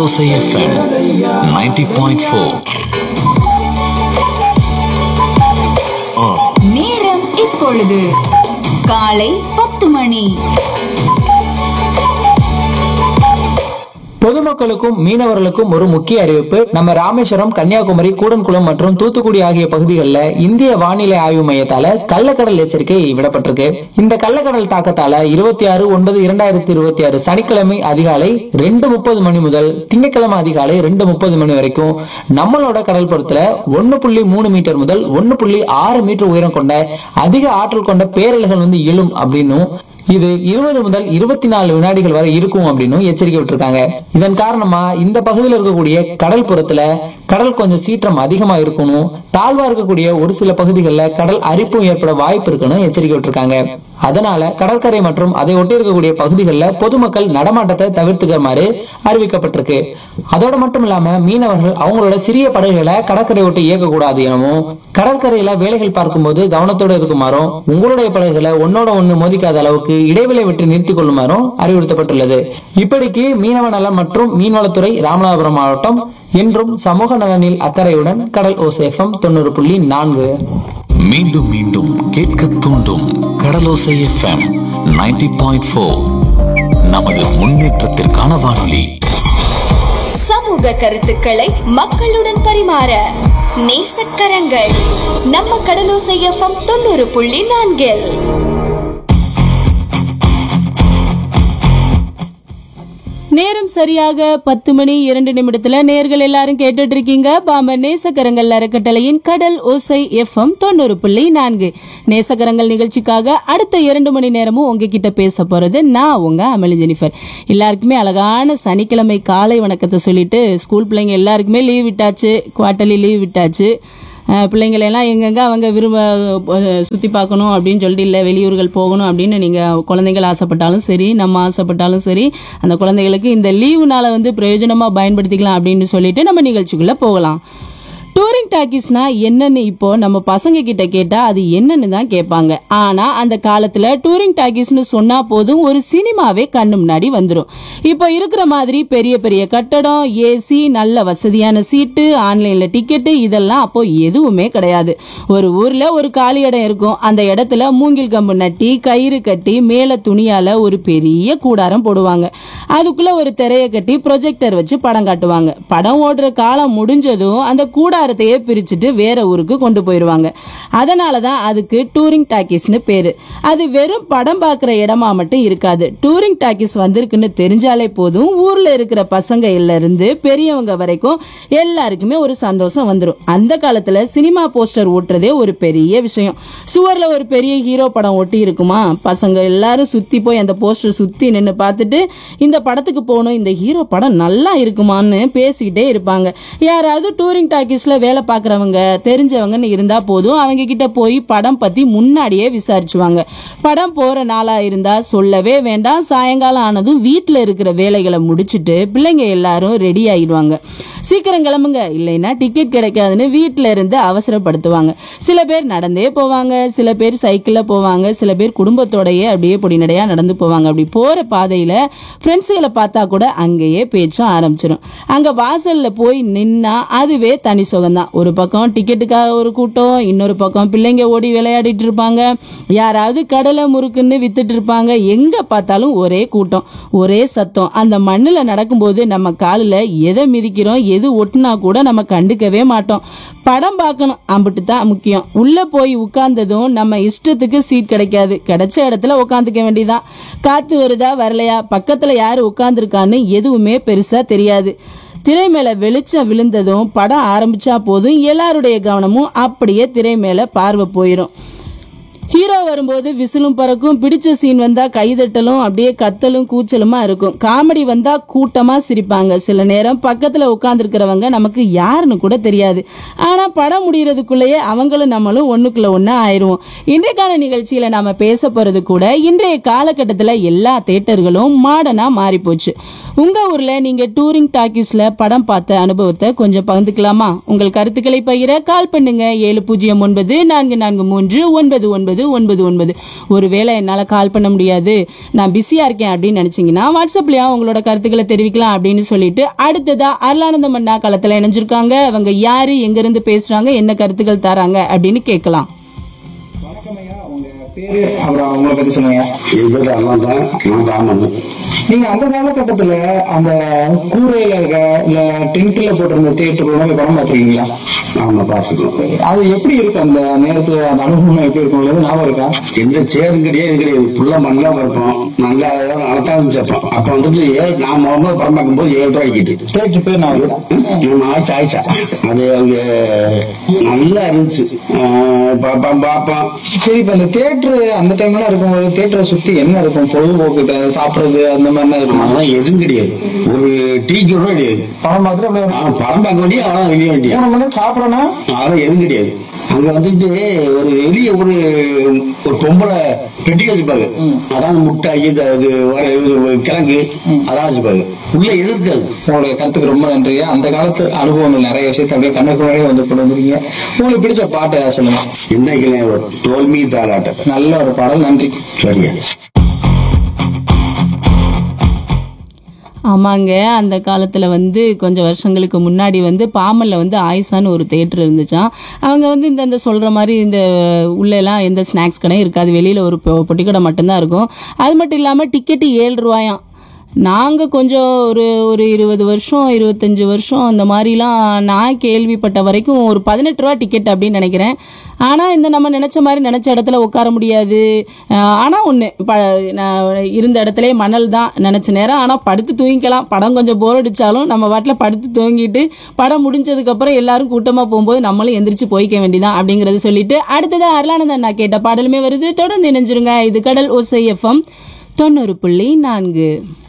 கடலோசை FM 90.4 point four நேரம் இப்பொழுது காலை பத்து மணி பொதுமக்களுக்கும் மீனவர்களுக்கும் ஒரு முக்கிய அறிவிப்பு நம்ம ராமேஸ்வரம் கன்னியாகுமரி கூடன்குளம் மற்றும் தூத்துக்குடி ஆகிய பகுதிகளில் இந்திய வானிலை ஆய்வு மையத்தால கள்ளக்கடல் எச்சரிக்கை விடப்பட்டிருக்கு இந்த கள்ளக்கடல் தாக்கத்தால இருபத்தி ஆறு ஒன்பது இரண்டாயிரத்தி இருபத்தி ஆறு சனிக்கிழமை அதிகாலை ரெண்டு முப்பது மணி முதல் திங்கட்கிழமை அதிகாலை ரெண்டு முப்பது மணி வரைக்கும் நம்மளோட கடல் புறத்துல ஒன்னு புள்ளி மூணு மீட்டர் முதல் ஒன்னு புள்ளி ஆறு மீட்டர் உயரம் கொண்ட அதிக ஆற்றல் கொண்ட பேரலைகள் வந்து எழும் அப்படின்னும் இது இருபது முதல் இருபத்தி நாலு வினாடிகள் வரை இருக்கும் அப்படின்னு எச்சரிக்கை விட்டுருக்காங்க இதன் காரணமா இந்த பகுதியில் இருக்கக்கூடிய கடல் புறத்துல கடல் கொஞ்சம் சீற்றம் அதிகமா இருக்கணும் தாழ்வா இருக்கக்கூடிய ஒரு சில பகுதிகளில் கடல் அரிப்பும் ஏற்பட வாய்ப்பு இருக்குன்னு எச்சரிக்கை விட்டுருக்காங்க அதனால கடற்கரை மற்றும் அதை ஒட்டி இருக்கக்கூடிய பகுதிகளில் பொதுமக்கள் நடமாட்டத்தை தவிர்த்துக்குமாறு அறிவிக்கப்பட்டிருக்கு அதோட மட்டும் இல்லாம மீனவர்கள் அவங்களோட சிறிய படகுகளை கடற்கரை ஒட்டி இயக்கக்கூடாது எனவும் கடற்கரையில வேலைகள் பார்க்கும்போது கவனத்தோட இருக்குமாறும் உங்களுடைய படகுகளை ஒன்னோட ஒண்ணு மோதிக்காத அளவுக்கு இடைவெளி விட்டு நிறுத்திக் கொள்ளுமாறும் அறிவுறுத்தப்பட்டுள்ளது இப்படிக்கு மீனவ நலம் மற்றும் மீன்வளத்துறை ராமநாதபுரம் மாவட்டம் என்றும் சமூக நலனில் அக்கறையுடன் கடல் ஓசேஃபம் தொண்ணூறு புள்ளி நான்கு மீண்டும் மீண்டும் கேட்க தூண்டும் கடலோசை எஃப்எம் 90.4 பாயிண்ட் ஃபோர் நமது முன்னேற்றத்திற்கான வானொலி சமூக கருத்துக்களை மக்களுடன் பரிமாற நேசக்கரங்கள் நம்ம கடலோசை எஃப்எம் தொண்ணூறு புள்ளி நான்கில் நேரம் சரியாக பத்து மணி இரண்டு நிமிடத்துல நேர்கள் எல்லாரும் கேட்டுட்டு இருக்கீங்க பாம நேசக்கரங்கள் அறக்கட்டளையின் கடல் ஓசை எஃப்எம் தொண்ணூறு புள்ளி நான்கு நேசக்கரங்கள் நிகழ்ச்சிக்காக அடுத்த இரண்டு மணி நேரமும் உங்ககிட்ட பேச போறது நான் உங்க அமளி ஜெனிஃபர் எல்லாருக்குமே அழகான சனிக்கிழமை காலை வணக்கத்தை சொல்லிட்டு ஸ்கூல் பிள்ளைங்க எல்லாருக்குமே லீவ் விட்டாச்சு குவார்ட்டர்லி லீவ் விட்டாச்சு அஹ் பிள்ளைங்களை எல்லாம் எங்கெங்க அவங்க விரும்ப அஹ் சுத்தி பார்க்கணும் அப்படின்னு சொல்லிட்டு இல்லை வெளியூர்கள் போகணும் அப்படின்னு நீங்க குழந்தைகள் ஆசைப்பட்டாலும் சரி நம்ம ஆசைப்பட்டாலும் சரி அந்த குழந்தைகளுக்கு இந்த லீவுனால வந்து பிரயோஜனமா பயன்படுத்திக்கலாம் அப்படின்னு சொல்லிட்டு நம்ம நிகழ்ச்சிக்குள்ள போகலாம் டூரிங் டாக்கீஸ்னா என்னன்னு இப்போ நம்ம பசங்க கிட்ட கேட்டா அது என்னன்னு தான் கேட்பாங்க ஆனா அந்த காலத்துல டூரிங் டாக்கீஸ்னு சொன்னா போதும் ஒரு சினிமாவே கண்ணு முன்னாடி வந்துடும் இப்போ இருக்கிற மாதிரி பெரிய பெரிய கட்டடம் ஏசி நல்ல வசதியான சீட்டு ஆன்லைன்ல டிக்கெட்டு இதெல்லாம் அப்போ எதுவுமே கிடையாது ஒரு ஊர்ல ஒரு காலி இடம் இருக்கும் அந்த இடத்துல மூங்கில் கம்பு நட்டி கயிறு கட்டி மேல துணியால ஒரு பெரிய கூடாரம் போடுவாங்க அதுக்குள்ள ஒரு திரையை கட்டி ப்ரொஜெக்டர் வச்சு படம் காட்டுவாங்க படம் ஓடுற காலம் முடிஞ்சதும் அந்த கூடாரத்தையே பிரிச்சுட்டு வேற ஊருக்கு கொண்டு போயிருவாங்க அதனால தான் அதுக்கு டூரிங் டாக்கீஸ்னு பேரு அது வெறும் படம் பார்க்குற இடமா மட்டும் இருக்காது டூரிங் டாக்கீஸ் வந்திருக்குன்னு தெரிஞ்சாலே போதும் ஊர்ல இருக்கிற பசங்க இருந்து பெரியவங்க வரைக்கும் எல்லாருக்குமே ஒரு சந்தோஷம் வந்துடும் அந்த காலத்துல சினிமா போஸ்டர் ஓட்டுறதே ஒரு பெரிய விஷயம் சுவர்ல ஒரு பெரிய ஹீரோ படம் ஒட்டி இருக்குமா பசங்க எல்லாரும் சுத்தி போய் அந்த போஸ்டர் சுத்தி நின்று பார்த்துட்டு இந்த படத்துக்கு போகணும் இந்த ஹீரோ படம் நல்லா இருக்குமான்னு பேசிக்கிட்டே இருப்பாங்க யாராவது டூரிங் டாக்கீஸ்ல வேலை பார்க்குறவங்க தெரிஞ்சவங்கன்னு இருந்தா போதும் அவங்க கிட்ட போய் படம் பத்தி முன்னாடியே விசாரிச்சுவாங்க படம் போற நாளா இருந்தா சொல்லவே வேண்டாம் சாயங்காலம் ஆனதும் வீட்டுல இருக்கிற வேலைகளை முடிச்சிட்டு பிள்ளைங்க எல்லாரும் ரெடி ஆயிடுவாங்க சீக்கிரம் கிளம்புங்க இல்லைன்னா டிக்கெட் கிடைக்காதுன்னு வீட்டில இருந்து அவசரப்படுத்துவாங்க சில பேர் நடந்தே போவாங்க சில பேர் சைக்கிள்ல போவாங்க சில பேர் குடும்பத்தோடயே அப்படியே பொடிநடையா நடந்து போவாங்க அப்படி போற பாதையில ஃப்ரெண்ட்ஸுகளை பார்த்தா கூட அங்கேயே பேச்சும் ஆரம்பிச்சிடும் அங்க வாசல்ல போய் நின்னா அதுவே தனி சுகம்தான் ஒரு பக்கம் டிக்கெட்டுக்காக ஒரு கூட்டம் இன்னொரு பக்கம் பிள்ளைங்க ஓடி விளையாடிட்டு இருப்பாங்க யாராவது கடலை முறுக்குன்னு வித்துட்டு இருப்பாங்க எங்க பார்த்தாலும் ஒரே கூட்டம் ஒரே சத்தம் அந்த மண்ணுல நடக்கும்போது நம்ம காலில் எதை மிதிக்கிறோம் எது ஒட்டுனா கூட நம்ம கண்டுக்கவே மாட்டோம் படம் பார்க்கணும் அம்பிட்டு தான் முக்கியம் உள்ள போய் உட்கார்ந்ததும் நம்ம இஷ்டத்துக்கு சீட் கிடைக்காது கிடைச்ச இடத்துல உட்காந்துக்க வேண்டியதான் காத்து வருதா வரலையா பக்கத்துல யாரு உட்காந்துருக்கான்னு எதுவுமே பெருசா தெரியாது திரை மேல வெளிச்சம் விழுந்ததும் படம் ஆரம்பிச்சா போதும் எல்லாருடைய கவனமும் அப்படியே திரை மேல பார்வை போயிடும் ஹீரோ வரும்போது விசிலும் பறக்கும் பிடிச்ச சீன் வந்தா கைதட்டலும் அப்படியே கத்தலும் கூச்சலுமா இருக்கும் காமெடி வந்தா கூட்டமா சிரிப்பாங்க சில நேரம் பக்கத்துல உட்கார்ந்துருக்கிறவங்க நமக்கு யாருன்னு கூட தெரியாது ஆனா படம் முடியறதுக்குள்ளேயே அவங்களும் நம்மளும் ஒண்ணுக்குள்ள ஒண்ணு ஆயிருவோம் இன்றைக்கான நிகழ்ச்சியில நாம பேச போறது கூட இன்றைய காலகட்டத்துல எல்லா தேட்டர்களும் மாடர்னா மாறி போச்சு உங்க ஊர்ல நீங்க டூரிங் டாக்கீஸ்ல படம் பார்த்த அனுபவத்தை கொஞ்சம் பகிர்ந்துக்கலாமா உங்கள் கருத்துக்களை பகிர கால் பண்ணுங்க ஏழு பூஜ்ஜியம் ஒன்பது நான்கு நான்கு மூன்று ஒன்பது ஒன்பது ஒன்பது ஒன்பது ஒன்பது ஒருவேளை என்னால் கால் பண்ண முடியாது நான் பிஸியாக இருக்கேன் அப்படின்னு நினச்சிங்கன்னா வாட்ஸ்அப்லேயும் உங்களோட கருத்துக்களை தெரிவிக்கலாம் அப்படின்னு சொல்லிட்டு அடுத்ததா அருளானந்தம் அண்ணா களத்தில் இணைஞ்சிருக்காங்க அவங்க யாரு எங்கேருந்து பேசுகிறாங்க என்ன கருத்துக்கள் தராங்க அப்படின்னு கேட்கலாம் பேரு அப்புறம் உங்களை பத்தி சொல்லுங்க என் பேர் அண்ணன் தான் நான் ராமன் நீங்க அந்த காலகட்டத்துல அந்த கூரையில இருக்க இல்ல டென்ட்ல போட்டிருந்த தியேட்டர் போய் படம் பார்த்திருக்கீங்களா ஆமா பார்த்துக்கலாம் அது எப்படி இருக்கு அந்த நேரத்துல அந்த அனுபவம் எப்படி இருக்கும் உங்களுக்கு ஞாபகம் இருக்கா எந்த சேரும் கிடையாது இது கிடையாது ஃபுல்லா மண்ணா இருப்போம் நல்லா நடத்தாலும் சேர்ப்போம் அப்ப வந்துட்டு ஏழு நான் முதல்ல படம் பார்க்கும்போது ஏழு ரூபாய் கிட்டு தியேட்டர் பேர் நான் நம்ம ஆயிஷா ஆயிஷா அது அங்க நல்லா இருந்துச்சு ஆஹ் பார்ப்போம் பார்ப்போம் சரி இப்ப இந்த தியேட்டர் அந்த டைம்ல இருக்கும்போது தியேட்டரை சுத்தி என்ன இருக்கும் பொழுதுபோக்கு த- சாப்பிடுறது அந்த மாதிரி இருக்கும் அதெல்லாம் எதுவும் கிடையாது ஒரு டீ கூட கிடையாது படம் பார்த்துட்டு அப்படியே ஆஹ் படம் பார்க்க வேண்டிய அவ்வளோ வெளியே வேண்டிய மூணு மணி நேரம் சாப்பிடணும் அதெல்லாம் எதுவும் கிடையாது அங்க வந்துட்டு ஒரு வெளிய ஒரு ஒரு பொம்பளை பெட்டி வச்சுப்பாங்க அதான் முட்டை இது அது வர இது கிழங்கு அதான் வச்சுப்பாங்க உள்ள எது இருக்காது உங்களுடைய கருத்துக்கு ரொம்ப நன்றி அந்த காலத்து அனுபவங்கள் நிறைய விஷயத்தை அப்படியே கண்ணுக்கு முன்னாடியே வந்து கொண்டு வந்துருக்கீங்க உங்களுக்கு பிடிச்ச பாட்டு ஏதாவது சொல்லுங்க என்ன தோல்மி தாலாட்டம் நல்ல ஒரு பாடல் நன்றி சரியா ஆமாங்க அந்த காலத்தில் வந்து கொஞ்சம் வருஷங்களுக்கு முன்னாடி வந்து பாமல்ல வந்து ஆயிஷான்னு ஒரு தேட்டர் இருந்துச்சாம் அவங்க வந்து இந்த இந்த சொல்கிற மாதிரி இந்த உள்ளெல்லாம் எந்த ஸ்நாக்ஸ் கடையும் இருக்காது வெளியில் ஒரு பொ- பொட்டி கடை மட்டும்தான் இருக்கும் அது மட்டும் இல்லாமல் டிக்கெட்டு ஏழு ரூபாயாம் நாங்கள் கொஞ்சம் ஒரு ஒரு இருபது வருஷம் இருபத்தஞ்சி வருஷம் அந்த மாதிரிலாம் நான் கேள்விப்பட்ட வரைக்கும் ஒரு பதினெட்டு ரூபா டிக்கெட் அப்படின்னு நினைக்கிறேன் ஆனால் இந்த நம்ம நினச்ச மாதிரி நினச்ச இடத்துல உட்கார முடியாது ஆனால் ஒன்று ப நான் இருந்த இடத்துல மணல் தான் நினச்ச நேரம் ஆனால் படுத்து தூங்கிக்கலாம் படம் கொஞ்சம் போர் அடித்தாலும் நம்ம வாட்டில் படுத்து தூங்கிட்டு படம் முடிஞ்சதுக்கப்புறம் எல்லாரும் கூட்டமாக போகும்போது நம்மளும் எந்திரிச்சு போய்க்க வேண்டியதான் அப்படிங்கிறது சொல்லிட்டு அடுத்தது அருளானந்தன் நான் கேட்ட பாடலுமே வருது தொடர்ந்து இணைஞ்சிருங்க இது கடல் ஓசை எஃப்எம் தொண்ணூறு புள்ளி நான்கு